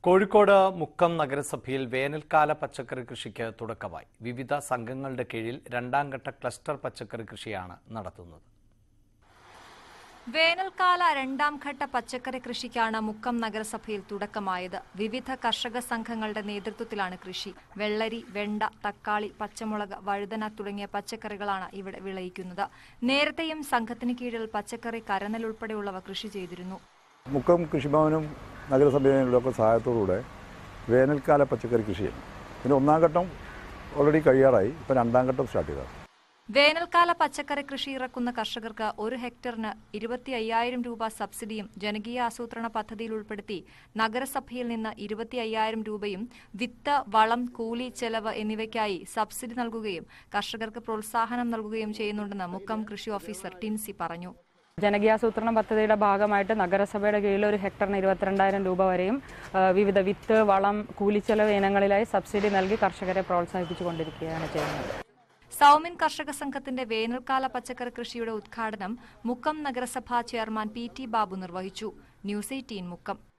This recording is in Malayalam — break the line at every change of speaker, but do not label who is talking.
കോഴിക്കോട് മുക്കം നഗരസഭയിൽ വേനൽക്കാല പച്ചക്കറി കൃഷിക്ക് തുടക്കമായി വിവിധ സംഘങ്ങളുടെ കീഴിൽ രണ്ടാം ഘട്ട ക്ലസ്റ്റർ പച്ചക്കറി കൃഷിയാണ് നടത്തുന്നത്
വേനൽക്കാല രണ്ടാം ഘട്ട പച്ചക്കറി കൃഷിക്കാണ് മുക്കം നഗരസഭയിൽ തുടക്കമായത് വിവിധ കർഷക സംഘങ്ങളുടെ നേതൃത്വത്തിലാണ് കൃഷി വെള്ളരി വെണ്ട തക്കാളി പച്ചമുളക് വഴുതന തുടങ്ങിയ പച്ചക്കറികളാണ് ഇവിടെ വിളയിക്കുന്നത് നേരത്തെയും സംഘത്തിന് കീഴിൽ പച്ചക്കറി കരനെൽ ഉൾപ്പെടെയുള്ളവ കൃഷി ചെയ്തിരുന്നു
മുക്കം കൃഷിഭവനും നഗരസഭയുടെ ഒക്കെ സഹായത്തോടുകൂടെ വേനൽക്കാല പച്ചക്കറി കൃഷിയാണ് ഇതിൻ്റെ ഒന്നാം ഘട്ടം ഓൾറെഡി കഴിയാറായി ഇപ്പോൾ രണ്ടാം ഘട്ടം സ്റ്റാർട്ട് ചെയ്തതാണ്
വേനൽക്കാല പച്ചക്കറി കൃഷി ഇറക്കുന്ന കർഷകർക്ക് ഒരു ഹെക്ടറിന് ഇരുപത്തി അയ്യായിരം രൂപ സബ്സിഡിയും ജനകീയ ആസൂത്രണ പദ്ധതിയിൽ ഉൾപ്പെടുത്തി നഗരസഭയിൽ നിന്ന് ഇരുപത്തി അയ്യായിരം രൂപയും വിത്ത് വളം കൂലി ചെലവ് എന്നിവയ്ക്കായി സബ്സിഡി നൽകുകയും കർഷകർക്ക് പ്രോത്സാഹനം നൽകുകയും ചെയ്യുന്നുണ്ടെന്ന് മുക്കം കൃഷി ഓഫീസർ ടിൻസി പറഞ്ഞു
ജനകീയാസൂത്രണ പദ്ധതിയുടെ ഭാഗമായിട്ട് നഗരസഭയുടെ കീഴിൽ ഒരു ഹെക്ടറിന് ഇരുപത്തിരണ്ടായിരം രൂപ വരെയും ആ, വിവിധ വിത്ത് വളം കൂലിച്ചെലവ് ഇനങ്ങളിലായി സബ്സിഡി നൽകി കർഷകരെ പ്രോത്സാഹിപ്പിച്ചുകൊണ്ടിരിക്കുകയാണ് ചെയ്യുന്നത്
സൗമിൻ കർഷക സംഘത്തിന്റെ വേനൽക്കാല പച്ചക്കറി കൃഷിയുടെ ഉദ്ഘാടനം മുക്കം നഗരസഭാ ചെയർമാൻ പി ടി ബാബു നിർവഹിച്ചു ന്യൂസ് എയ്റ്റീൻ മുക്കം